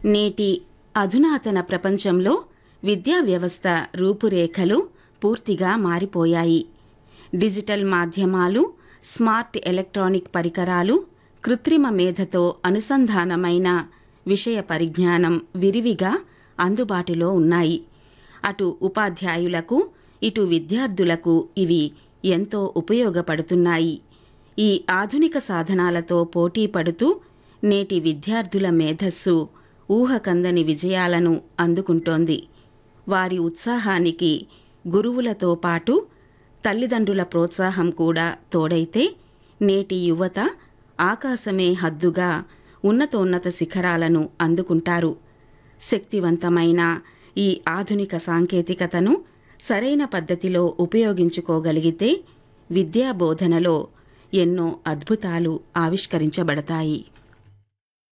నేటి అధునాతన ప్రపంచంలో విద్యా వ్యవస్థ రూపురేఖలు పూర్తిగా మారిపోయాయి డిజిటల్ మాధ్యమాలు స్మార్ట్ ఎలక్ట్రానిక్ పరికరాలు కృత్రిమ మేధతో అనుసంధానమైన విషయ పరిజ్ఞానం విరివిగా అందుబాటులో ఉన్నాయి అటు ఉపాధ్యాయులకు ఇటు విద్యార్థులకు ఇవి ఎంతో ఉపయోగపడుతున్నాయి ఈ ఆధునిక సాధనాలతో పోటీ పడుతూ నేటి విద్యార్థుల మేధస్సు ఊహకందని విజయాలను అందుకుంటోంది వారి ఉత్సాహానికి గురువులతో పాటు తల్లిదండ్రుల ప్రోత్సాహం కూడా తోడైతే నేటి యువత ఆకాశమే హద్దుగా ఉన్నతోన్నత శిఖరాలను అందుకుంటారు శక్తివంతమైన ఈ ఆధునిక సాంకేతికతను సరైన పద్ధతిలో ఉపయోగించుకోగలిగితే విద్యా బోధనలో ఎన్నో అద్భుతాలు ఆవిష్కరించబడతాయి